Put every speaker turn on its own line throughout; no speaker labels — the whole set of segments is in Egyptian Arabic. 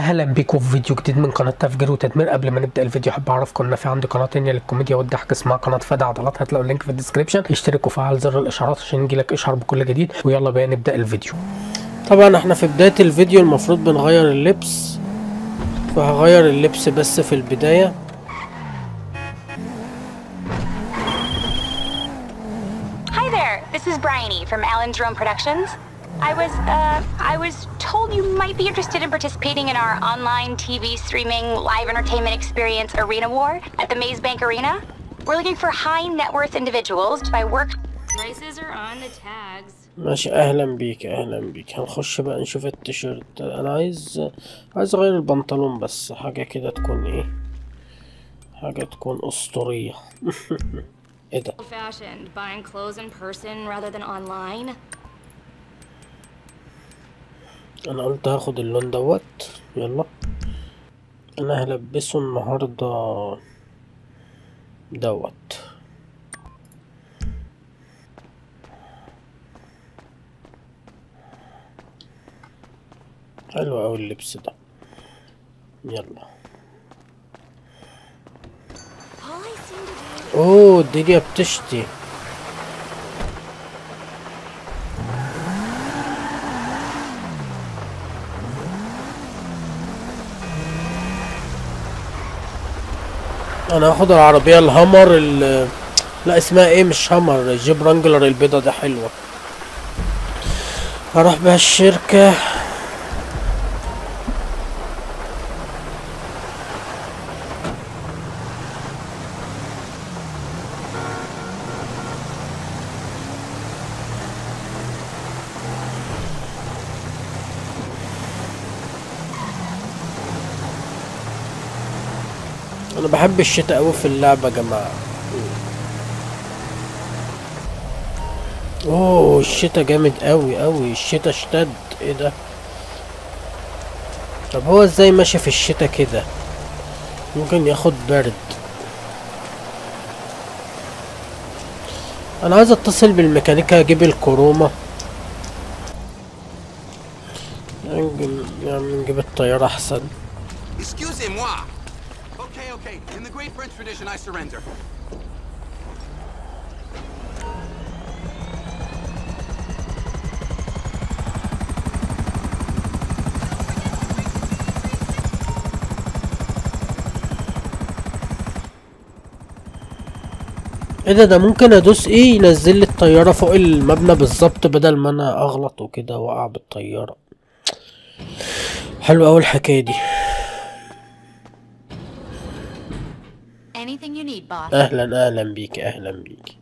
اهلا بيكم في فيديو جديد من قناه تفجير وتدمير قبل ما نبدا الفيديو احب اعرفكم ان في عندي قناه تانية للكوميديا والضحك اسمها قناه فدا عضلات هتلاقوا اللينك في الديسكربشن اشترك وفعل زر الاشعارات عشان يجيلك اشعار بكل جديد ويلا بقى نبدا الفيديو طبعا احنا في بدايه الفيديو المفروض بنغير اللبس فهغير اللبس بس في البدايه
Hi there, this is Bryony from Alan's Rome Productions. I was, uh, I was told you might be interested in participating in our online TV streaming live entertainment experience Arena War at the Maze Bank Arena. We're looking for high net worth individuals to buy work.
Prices are on the tags.
ماشي اهلا بيك اهلا بيك هنخش بقى نشوف التيشيرت انا عايز عايز اغير البنطلون بس حاجة كده تكون ايه حاجة تكون اسطورية ايه ده
Old fashioned, buying clothes in person rather than online.
انا قلت هاخد اللون دوت يلا انا هلبسه النهاردة دوت حلو اوي اللبس ده يلا
All I seem to do
اوه الدنيا بتشتي انا هاخد العربية الهامر ال لا اسمها ايه مش هامر جيب رانجلر البيضة دي حلوة هروح بيها الشركة انا بحب الشتاء اوي في اللعبة يا جماعة اوه الشتاء جامد اوي اوي الشتاء اشتد ايه ده طب هو ازاي ماشي في الشتاء كده ممكن ياخد برد انا عايز اتصل بالميكانيكا اجيب الكرومة نجيب يعني نجيب الطيارة احسن
Excusez-moi. Okay, okay. In the great French tradition, I surrender.
ايه ده ده ممكن ادوس ايه ينزل لي الطيارة فوق المبنى بالظبط بدل ما انا اغلط وكده واقع بالطيارة حلو اوي الحكاية دي
anything you need, boss.
اهلا اهلا بيك اهلا بيك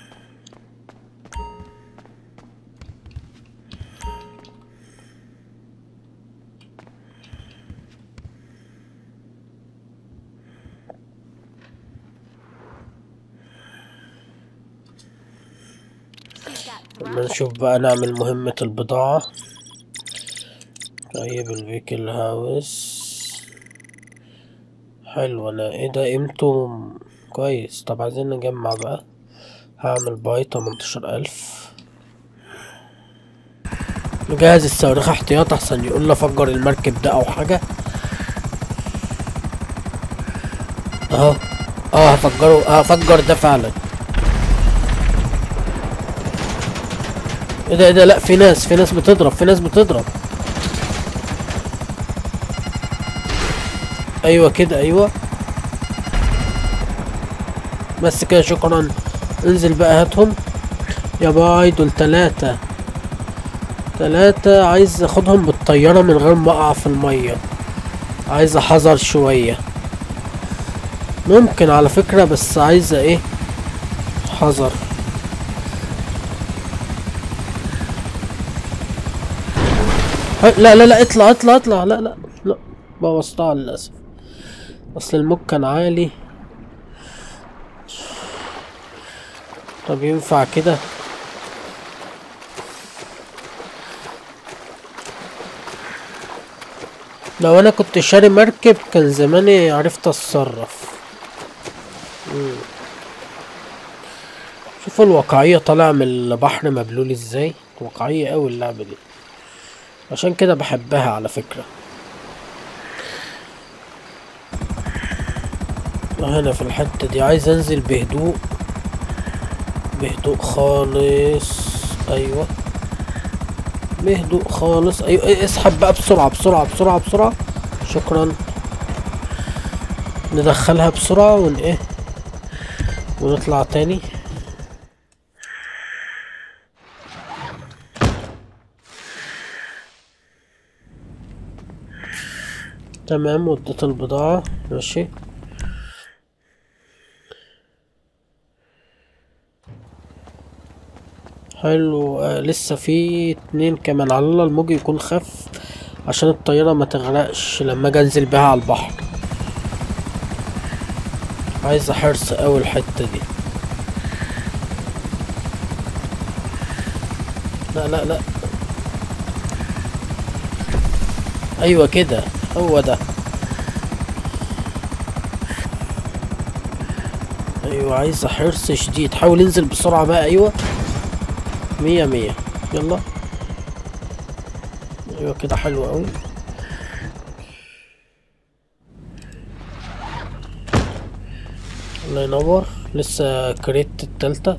لما نشوف بقى نعمل مهمة البضاعة طيب الفيكل هاوس حلو انا ايه ده قيمته م- كويس طب عايزين نجمع بقى هعمل باي تمنتاشر الف نجهز الصواريخ احتياط احسن يقول لي افجر المركب ده او حاجة اهو اه هفجره هفجر ده فعلا ايه ده ايه ده لا في ناس في ناس بتضرب في ناس بتضرب ايوه كده ايوه بس كده شكرا انزل بقى هاتهم يا باي دول تلاتة تلاتة عايز اخدهم بالطيارة من غير ما اقع في المية عايز احذر شوية ممكن على فكرة بس عايزة ايه حذر ه- لا لا لا اطلع اطلع اطلع لا لا لا بوظتها للأسف أصل الموج كان عالي طب ينفع كده لو انا كنت شاري مركب كان زماني عرفت اتصرف مم. شوفوا الواقعية طالع من البحر مبلول ازاي واقعية اوي اللعبة دي عشان كده بحبها على فكرة
هنا في الحتة دي عايز انزل بهدوء بهدوء خالص ايوه بهدوء خالص ايوه إيه، اسحب بقى بسرعة بسرعة بسرعة بسرعة شكرا ندخلها بسرعة ون ايه ونطلع تاني تمام وديت البضاعة ماشي حلو آه لسه في اتنين كمان على الله الموج يكون خف عشان الطيارة ما تغرقش لما اجي انزل بيها على البحر عايزة حرص اوي الحتة دي لا لا لا ايوه كده هو ده ايوه عايزة حرص شديد حاول انزل بسرعة بقى ايوه مية مية يلا ايوه كده حلو اوي الله ينور لسه كريت التالتة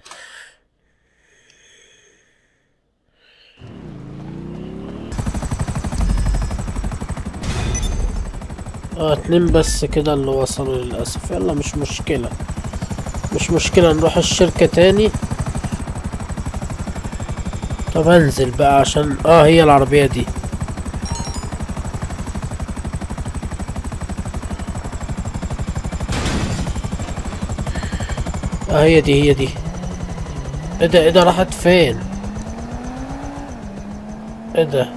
اه اتنين بس كده اللي وصلوا للأسف يلا مش مشكلة مش مشكلة نروح الشركة تاني طب انزل بقى عشان اه هي العربية دي اه هي دي هي دي ايه ده ايه ده راحت فين ايه ده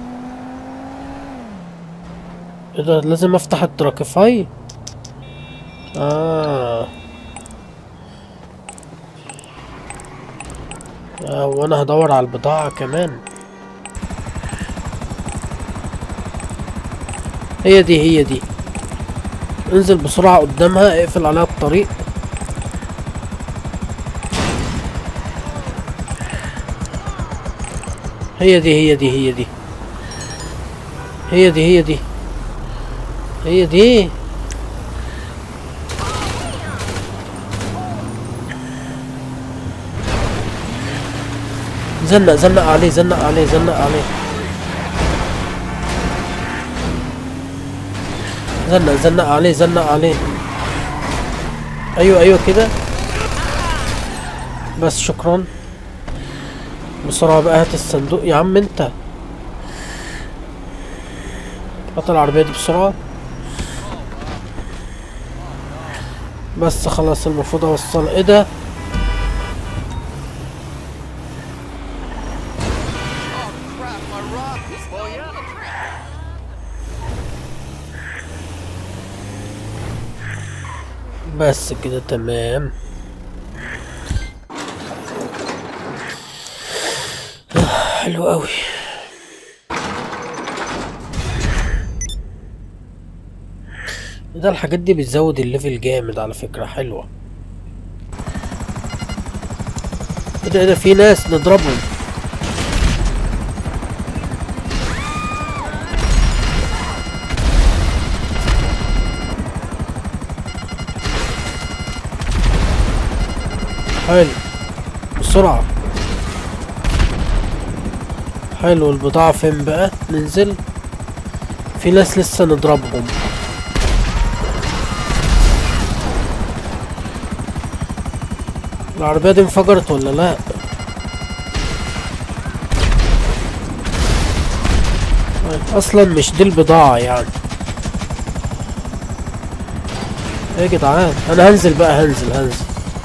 ايه ده لازم افتح التراكفاي اه آه، وانا هدور على البضاعة كمان هي دي هي دي انزل بسرعة قدامها اقفل عليها الطريق هي دي هي دي هي دي هي دي هي دي هي دي زنق زنق عليه زنق عليه زنق عليه زنق زنق عليه زنق عليه ايوه ايوه كده بس شكرا بسرعة بقى هات الصندوق يا عم انت هات العربية دي بسرعة بس خلاص المفروض اوصل ايه ده
Crap, my rock. Oh yeah.
بس كده تمام آه، حلو قوي ده الحاجات دي بتزود الليفل جامد على فكرة حلوة ايه ده ايه ده في ناس نضربهم حلو بسرعة حلو البضاعة فين بقى ننزل في ناس لسه نضربهم العربية دي انفجرت ولا لا اصلا مش دي البضاعة يعني ايه يا جدعان انا هنزل بقى هنزل هنزل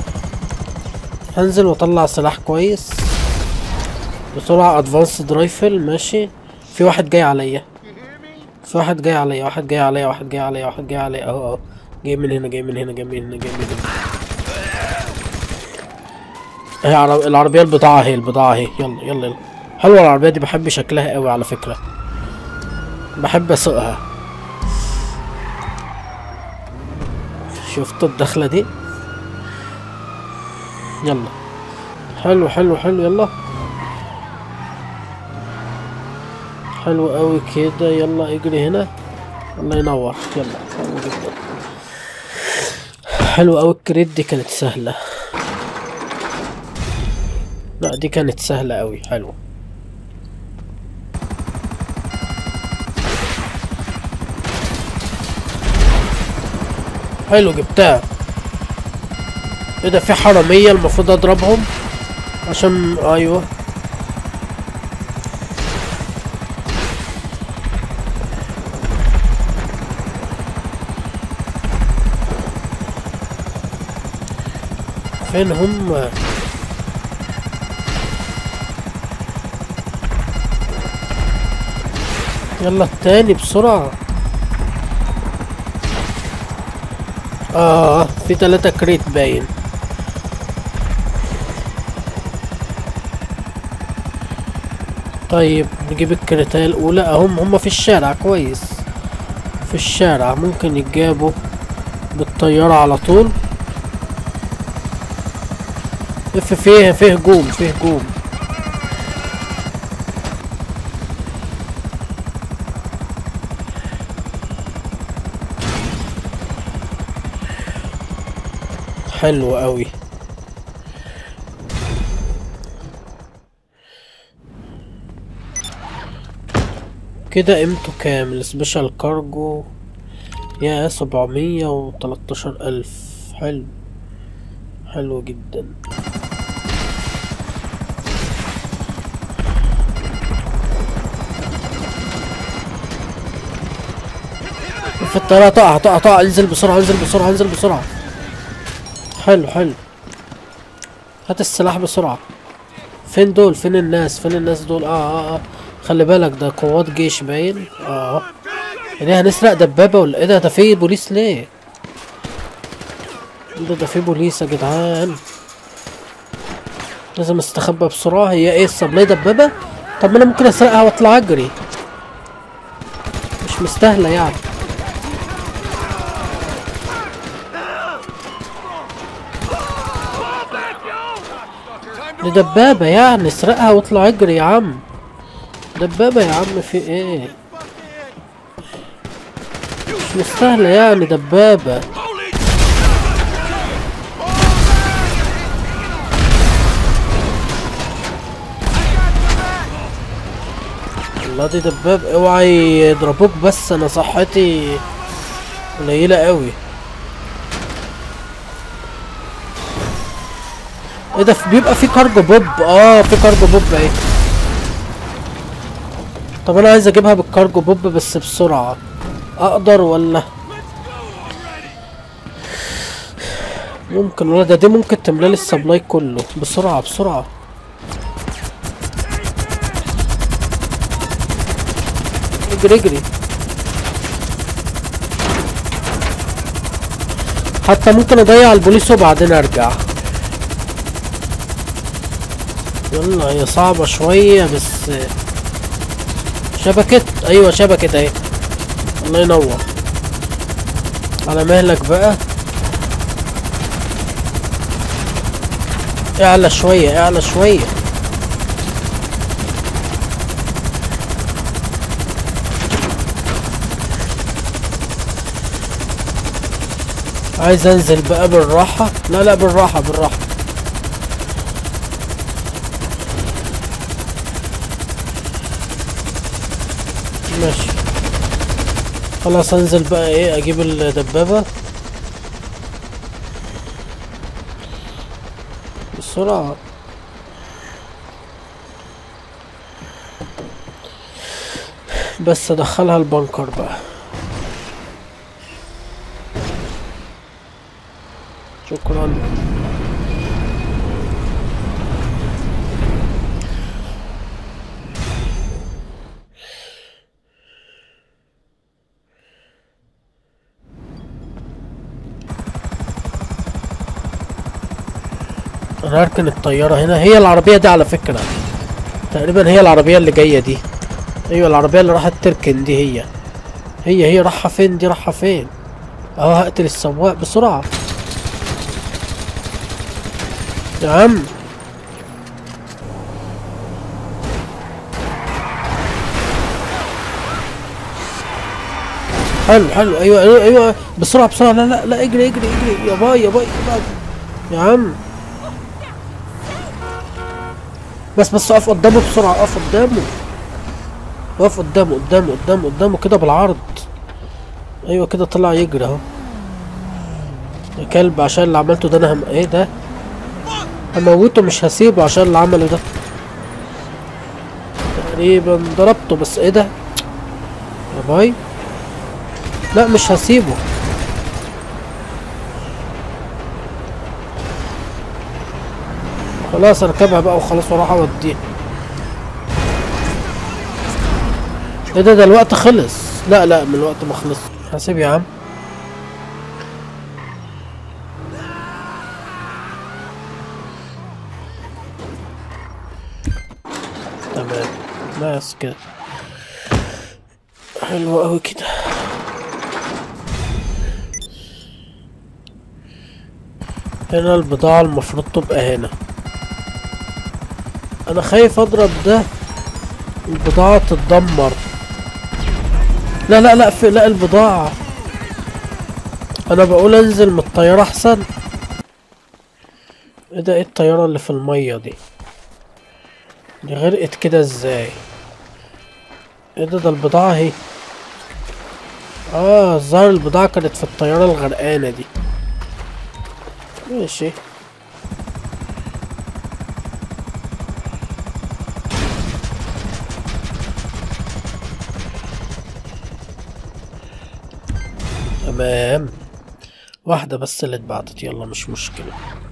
هنزل واطلع سلاح كويس بسرعة ادفانسد رايفل ماشي في واحد جاي عليا في واحد جاي عليا واحد جاي عليا واحد جاي عليا واحد جاي عليا اهو اهو جاي من هنا جاي من هنا جاي من هنا جاي من هنا هي عرب... العربية البضاعة اهي البضاعة اهي يلا يلا يلا حلوة العربية دي بحب شكلها قوي على فكرة بحب اسوقها شفتوا الدخلة دي يلا حلو حلو حلو يلا حلو قوي كده يلا اجري هنا الله ينور يلا حلو جدا حلو اوي الكريت دي كانت سهلة لا دي كانت سهلة اوي حلو حلو جبتها ايه ده في حرامية المفروض اضربهم عشان ايوه فين هم يلا التاني بسرعة اه في تلاتة كريت باين طيب نجيب الكريتاية الأولى أهم هما في الشارع كويس في الشارع ممكن يتجابوا بالطيارة على طول اف فيه فيه هجوم فيه هجوم حلو قوي كده قيمته كام السبيشال كارجو يا سبعمية وتلاتاشر ألف حلو حلو جدا في الطيارة تقع تقع تقع انزل بسرعة انزل بسرعة انزل بسرعة حلو حلو هات السلاح بسرعة فين دول فين الناس فين الناس دول اه اه اه خلي بالك ده قوات جيش باين اه يعني هنسرق دبابة ولا ايه ده ده في بوليس ليه ده ده في بوليس يا جدعان لازم استخبى بسرعة هي ايه السبلاي دبابة طب ما انا ممكن اسرقها واطلع اجري مش مستاهلة يعني دي دبابة يعني اسرقها واطلع اجري يا عم دبابة يا عم في ايه مش مستاهلة يعني دبابة والله دي دباب اوعى يضربوك بس انا صحتي قليلة قوي ايه ده في- بيبقى في كارجو بوب اه في كارجو بوب اهي طب انا عايز اجيبها بالكارجو بوب بس بسرعة اقدر ولا ممكن ولا ده دي ممكن تملالي السبلاي كله بسرعة بسرعة اجري اجري حتى ممكن اضيع البوليس وبعدين ارجع يلا هي صعبة شوية بس شبكت ايوه شبكت اهي الله ينور على مهلك بقى اعلى شوية اعلى شوية عايز انزل بقى بالراحة لا لا بالراحة بالراحة ماشي خلاص انزل بقى ايه اجيب الدبابة بسرعة بس ادخلها البنكر بقى شكرا انا هركن الطيارة هنا هي العربية دي على فكرة تقريبا هي العربية اللي جاية دي ايوه العربية اللي راحت تركن دي هي هي هي رايحة فين دي رايحة فين اه هقتل السواق بسرعة يا عم حلو حلو ايوه ايوه, أيوة. بسرعه بسرعه لا لا لا اجري اجري اجري يا باي يا باي يا باي يا عم بس بس اقف قدامه بسرعه اقف قدامه اقف قدامه قدامه قدامه قدامه كده بالعرض ايوه كده طلع يجري اهو يا كلب عشان اللي عملته ده انا هم... ايه ده هموته مش هسيبه عشان اللي عمله ده تقريبا ضربته بس ايه ده يا باي لا مش هسيبه خلاص اركبها بقى وخلاص واروح اوديه ايه ده ده الوقت خلص لا لا من الوقت ما خلص هسيب يا عم تمام بس كده حلو قوي كده هنا البضاعة المفروض تبقى هنا انا خايف اضرب ده البضاعة تتدمر لا لا لا في لا البضاعة انا بقول انزل من الطيارة احسن ايه ده ايه الطيارة اللي في المية دي دي غرقت كده ازاي ايه ده ده البضاعة اهي اه الظاهر البضاعة كانت في الطيارة الغرقانة دي ماشي تمام واحدة بس اللي اتبعتت يلا مش مشكلة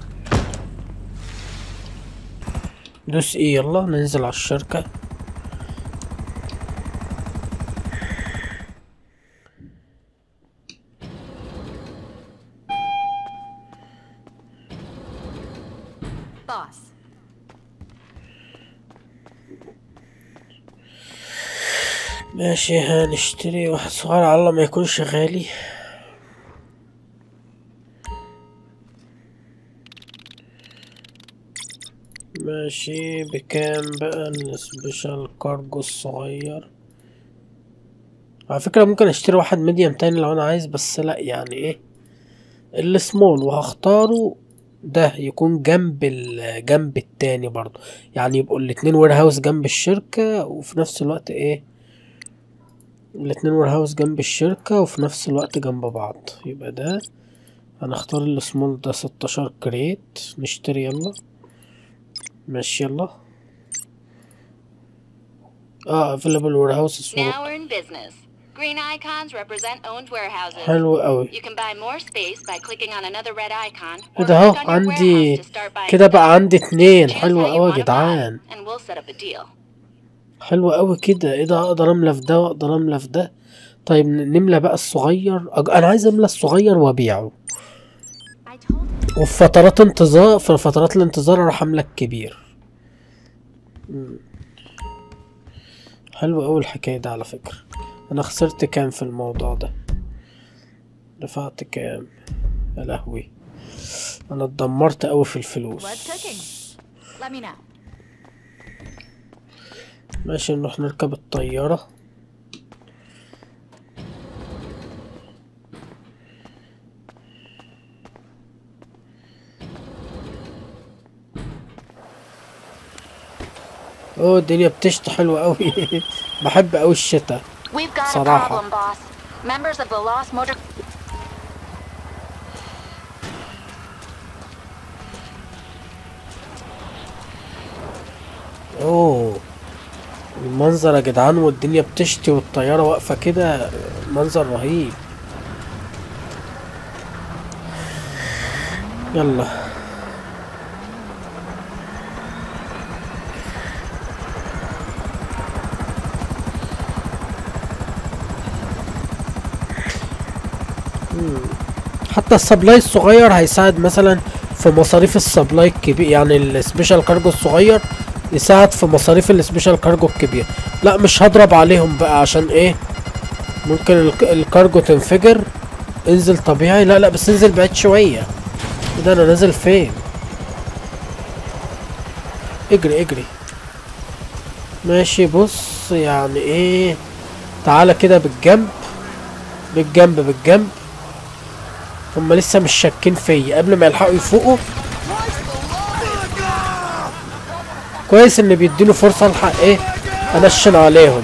دوس ايه يلا ننزل على الشركة
Boss.
ماشي هنشتري واحد صغير على الله ما يكونش غالي ماشي بكام بقى السبيشال كارجو الصغير على فكرة ممكن اشتري واحد ميديم تاني لو انا عايز بس لا يعني ايه السمول وهختاره ده يكون جنب ال جنب التاني برضه يعني يبقوا الاتنين وير هاوس جنب الشركة وفي نفس الوقت ايه الاتنين وير هاوس جنب الشركة وفي نفس الوقت جنب بعض يبقى ده هنختار السمول ده ستاشر كريت نشتري يلا ماشي يلا اه available warehouse small
Now we're in business. Green icons represent owned warehouses.
حلو قوي
You can buy more space by clicking on another red icon or
ايه ده اهو
click on your
عندي
warehouse to start buying
كده
stuff.
بقى عندي اتنين
Choose
حلو
how you
قوي
wanna
يا
buy,
جدعان
and we'll set up a deal.
حلو قوي كده ايه ده اقدر املى في ده واقدر املى في ده طيب ن- نملى بقى الصغير أج... انا عايز املى الصغير وابيعه
I told
وفي فترات انتظار في فترات الانتظار اروح املى الكبير مم. حلو قوي الحكايه ده على فكره انا خسرت كام في الموضوع ده دفعت كام يا لهوي انا اتدمرت قوي في الفلوس
Blood cooking. Let me know.
ماشي نروح نركب الطيارة اوه الدنيا بتشتي حلوة قوي بحب قوي الشتاء
We've got
صراحة.
a problem, boss. Members of the Lost Motor
اوه المنظر يا جدعان والدنيا بتشتي والطيارة واقفة كده منظر رهيب يلا مم. حتى السبلاي الصغير هيساعد مثلا في مصاريف السبلاي الكبير يعني السبيشال كارجو الصغير يساعد في مصاريف السبيشال كارجو الكبير لا مش هضرب عليهم بقى عشان ايه ممكن الك- الكارجو تنفجر انزل طبيعي لا لا بس انزل بعيد شوية إيه ده انا نازل فين اجري اجري ماشي بص يعني ايه تعالى كده بالجنب بالجنب بالجنب هم لسه مش شاكين فيا قبل ما يلحقوا يفوقوا كويس ان بيديله فرصة الحق ايه انشن عليهم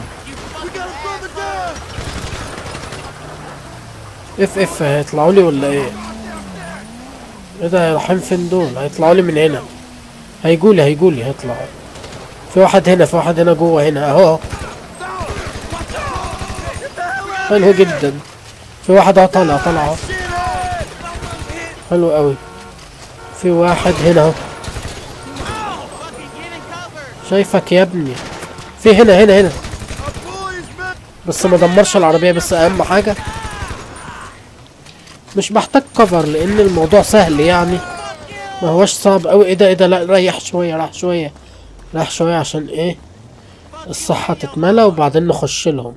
اف اف هيطلعوا لي ولا ايه ايه ده رايحين فين دول هيطلعوا لي من هنا هيجولي هيجولي هيطلعوا في واحد هنا في واحد هنا جوه هنا اهو حلو جدا في واحد اهو طالع طالع اهو حلو قوي في واحد هنا اهو شايفك يا ابني في هنا هنا هنا بس ما دمرش العربية بس اهم حاجة مش محتاج كفر لان الموضوع سهل يعني ما هوش صعب قوي ايه ده ايه ده لا ريح شوية راح شوية راح شوية عشان ايه الصحة تتملى وبعدين نخش لهم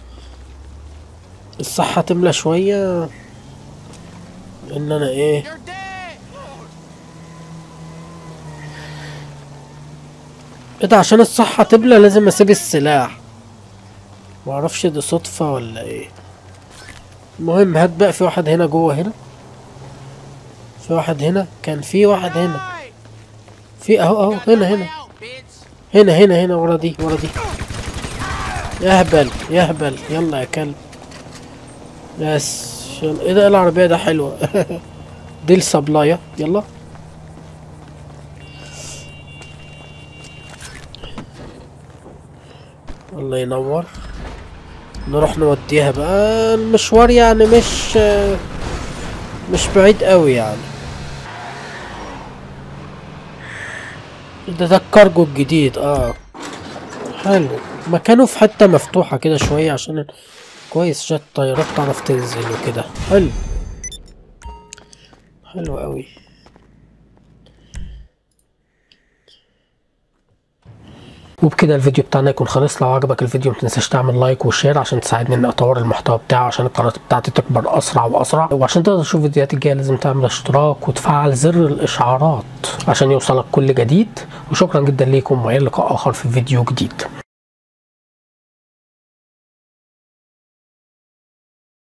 الصحة تملى شوية ان انا ايه ايه ده عشان الصحة تملى لازم اسيب السلاح معرفش دي صدفة ولا ايه المهم هات بقى في واحد هنا جوه هنا في واحد هنا كان في واحد هنا في اهو اهو هنا هنا هنا هنا هنا ورا دي ورا دي يهبل يهبل يلا يا كلب بس يلا ايه ده العربية ده حلوة دي السبلاية يلا الله ينور نروح نوديها بقى المشوار يعني مش مش بعيد قوي يعني ده ده الكارجو الجديد اه حلو مكانه في حتة مفتوحة كده شوية عشان كويس عشان الطيارات تعرف تنزل وكده حلو حلو قوي
وبكده الفيديو بتاعنا يكون خلص لو عجبك الفيديو متنساش تعمل لايك وشير عشان تساعدني ان اطور المحتوى بتاعه عشان القناه بتاعتي تكبر اسرع واسرع وعشان تقدر تشوف الفيديوهات الجايه لازم تعمل اشتراك وتفعل زر الاشعارات عشان يوصلك كل جديد وشكرا جدا ليكم والى لقاء اخر في فيديو جديد